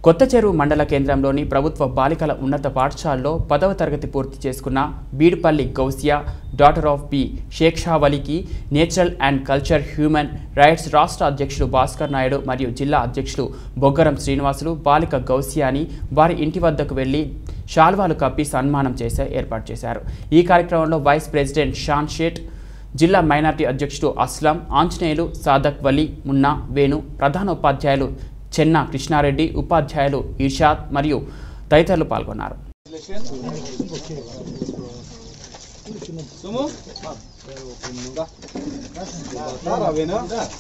కొత్త చెరువు మండల కేంద్రంలోని ప్రభుత్వ బాలికల ఉన్నత పాఠశాలలో పదవ తరగతి పూర్తి చేసుకున్న Bidupalli Gousia daughter of B షేక్షావలికి natural and culture human rights రాష్ట్ర అధ్యక్షులు భాస్కర్ నాయుడు మరియు జిల్లా అధ్యక్షులు బొగ్గరం శ్రీనివాసులు బాలిక గౌసియాని వారి ఇంటి వద్దకు వెళ్లి శాల్వాలు కప్పి సన్మానం చేసే ఏర్పాటు చేశారు ఈ కార్యక్రమంలో వైస్ ప్రెసిడెంట్ షాన్ షేట్ జిల్లా మైనార్టీ అధ్యక్షుడు అస్లాం ఆంజనేయులు సాదక్ వలీ మున్నా వేణు ప్రధాన ఉపాధ్యాయులు చెన్న కృష్ణారెడ్డి ఉపాధ్యాయులు ఇర్షాద్ మరియు తదితరులు పాల్గొన్నారు సుము రావేనా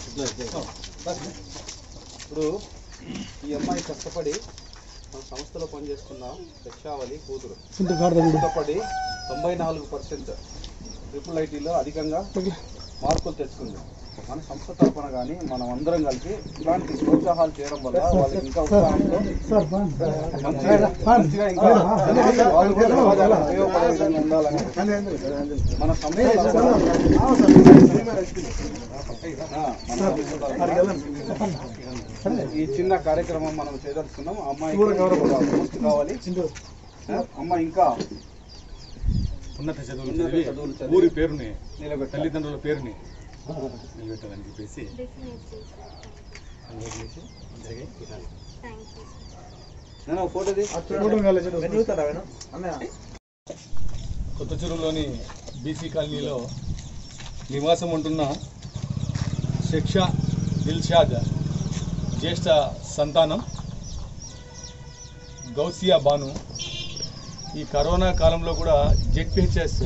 ఇప్పుడు ఈ అమ్మాయి కష్టపడి మన సంస్థలో పనిచేస్తున్న శిక్షావళి కూతురు కష్టపడి తొంభై నాలుగు పర్సెంట్ ట్రిపుల్ ఐటీలో అధికంగా మార్కులు తెచ్చుకుంది మన సంస్థ తరఫున కానీ మనం అందరం కలిసి ఇలాంటి ప్రోత్సాహాలు చేయడం వల్ల వాళ్ళకి ఇంకా ఉత్సాహంతో మంచిగా మంచిగా ఇంకా వాళ్ళు కూడా సమాజానికి ఉపయోగపడే విధంగా ఉండాలని మన సంస్థ తరఫున ఆ, మన సంస్థ తరఫున ఈ చిన్న కార్యక్రమం మనం చేయదలుచుకున్నాం అమ్మాయి పూర్తి కావాలి ఆ, అమ్మాయి ఇంకా ఉన్నత చదువులు ఉన్నత చదివి చదువులు చదివి ఊరి పేరుని నిలబెట్టాలి తల్లిదండ్రుల పేరుని నిలబెట్టాలని చెప్పేసి నేను ఒక ఫోటో తీ. కొత్త చెరువులోని బీసీ కాలనీలో నివాసం ఉంటున్న శిక్ష దిల్షాద్ జ్యేష్ఠ సంతానం గౌసియా బాను ఈ కరోనా కాలంలో కూడా జెడ్పిహెచ్ఎస్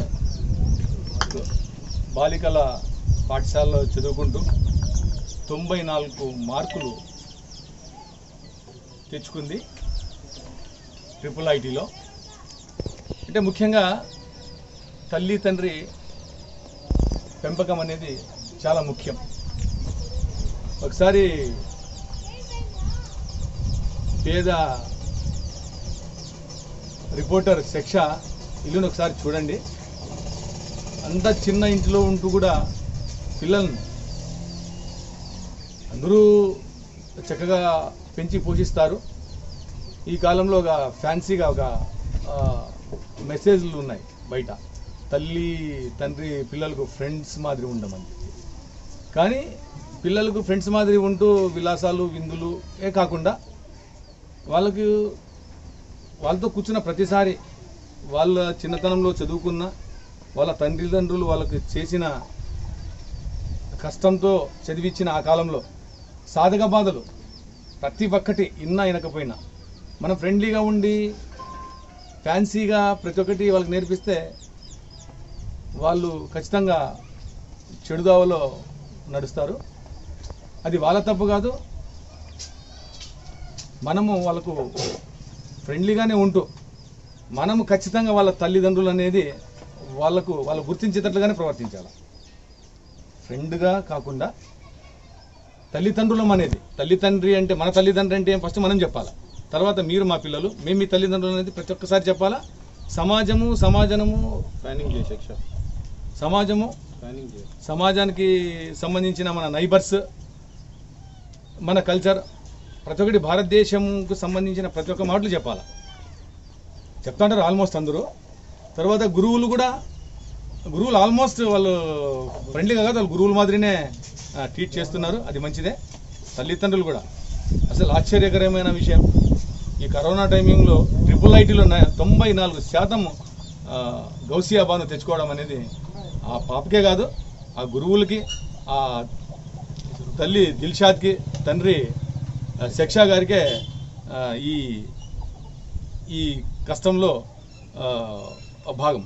బాలికల పాఠశాలలో చదువుకుంటూ తొంభై నాలుగు మార్కులు తెచ్చుకుంది ట్రిపుల్ ఐటీలో అంటే ముఖ్యంగా తల్లి తండ్రి పెంపకం అనేది చాలా ముఖ్యం ఒకసారి పేద రిపోర్టర్ శిక్ష ఇల్లును ఒకసారి చూడండి అంత చిన్న ఇంటిలో ఉంటూ కూడా పిల్లల్ని అందరూ చక్కగా పెంచి పోషిస్తారు ఈ కాలంలో ఒక ఫ్యాన్సీగా ఒక ఆ, మెసేజ్లు ఉన్నాయి బయట తల్లి తండ్రి పిల్లలకు ఫ్రెండ్స్ మాదిరి ఉండమని చెప్పి కానీ పిల్లలకు ఫ్రెండ్స్ మాదిరి ఉంటూ విలాసాలు విందులు ఏ కాకుండా వాళ్ళకు వాళ్ళతో కూర్చున్న ప్రతిసారి వాళ్ళ చిన్నతనంలో చదువుకున్న వాళ్ళ తల్లిదండ్రులు వాళ్ళకి చేసిన కష్టంతో చదివించిన ఆ కాలంలో సాధక బాధలు ప్రతి ఒక్కటి ఇన్నా వినకపోయినా మనం ఫ్రెండ్లీగా ఉండి ఫ్యాన్సీగా ప్రతి ఒక్కటి వాళ్ళకి నేర్పిస్తే వాళ్ళు ఖచ్చితంగా చెడుదావలో నడుస్తారు అది వాళ్ళ తప్పు కాదు మనము వాళ్ళకు ఫ్రెండ్లీగానే ఉంటూ మనము ఖచ్చితంగా వాళ్ళ తల్లిదండ్రులు అనేది వాళ్ళకు వాళ్ళు గుర్తించేటట్లుగానే ప్రవర్తించాలి ఫ్రెండ్గా కాకుండా తల్లిదండ్రులం అనేది తల్లిదండ్రి అంటే మన తల్లిదండ్రి అంటే ఫస్ట్ మనం చెప్పాలి తర్వాత మీరు మా పిల్లలు మేము మీ తల్లిదండ్రులు అనేది ప్రతి ఒక్కసారి చెప్పాలా సమాజము సమాజము ప్లానింగ్ చేయి శిక్ష సమాజము ప్లానింగ్ చేయి సమాజానికి సంబంధించిన మన నైబర్స్ మన కల్చర్ ప్రతి ఒక్కటి భారతదేశంకు సంబంధించిన ప్రతి ఒక్క మాటలు చెప్పాలి చెప్తాంటారు ఆల్మోస్ట్ అందరూ తర్వాత గురువులు కూడా గురువులు ఆల్మోస్ట్ వాళ్ళు ఫ్రెండ్లీగా కాదు వాళ్ళు గురువుల మాదిరినే ఆ, ట్రీట్ చేస్తున్నారు అది మంచిదే తల్లిదండ్రులు కూడా అసలు ఆశ్చర్యకరమైన విషయం ఈ కరోనా టైమింగ్లో ట్రిపుల్ ఐటీలో తొంభై నాలుగు శాతం ఆ, గౌసియా బాను తెచ్చుకోవడం అనేది ఆ పాపకే కాదు ఆ గురువులకి ఆ తల్లి దిల్షాద్కి తండ్రి ఆ, శిక్షా గారికే ఆ, ఈ ఈ కష్టంలో ఆ, భాగం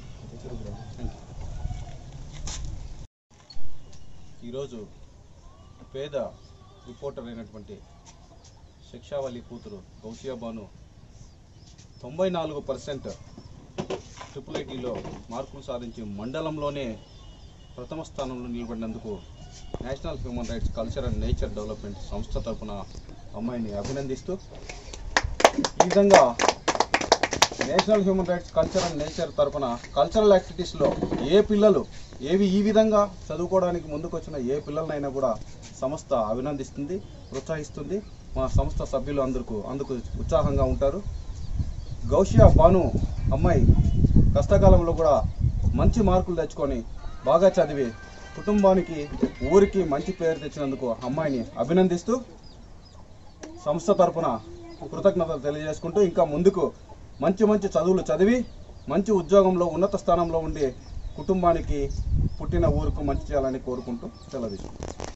ఈరోజు పేద రిపోర్టర్ అయినటువంటి శిక్షావళి కూతురు గౌసియా బాను తొంభై నాలుగు పర్సెంట్ ట్రిపుల్ ఐటీలో మార్కులు సాధించి మండలంలోనే ప్రథమ స్థానంలో నిలబడినందుకు national human rights culture and nature development సంస్థ తరపున అమ్మాయిని అభినందిస్తూ ఈ విధంగా national human rights culture and nature తరపున కల్చరల్ యాక్టివిటీస్లో ఏ పిల్లలు ఏవి ఈ విధంగా చదువుకోవడానికి ముందుకు వచ్చిన ఏ పిల్లలనైనా కూడా సంస్థ అభినందిస్తుంది ప్రోత్సహిస్తుంది మా సంస్థ సభ్యులు అందరికీ అందుకు ఉత్సాహంగా ఉంటారు గౌషియా బాను అమ్మాయి కష్టకాలంలో కూడా మంచి మార్కులు తెచ్చుకొని బాగా చదివి కుటుంబానికి ఊరికి మంచి పేరు తెచ్చినందుకు అమ్మాయిని అభినందిస్తూ సంస్థ తరపున కృతజ్ఞతలు తెలియజేసుకుంటూ ఇంకా ముందుకు మంచి మంచి చదువులు చదివి మంచి ఉద్యోగంలో ఉన్నత స్థానంలో ఉండి కుటుంబానికి పుట్టిన ఊరుకు మంచి చేయాలని కోరుకుంటూ సెలవు తీసుకుంటాం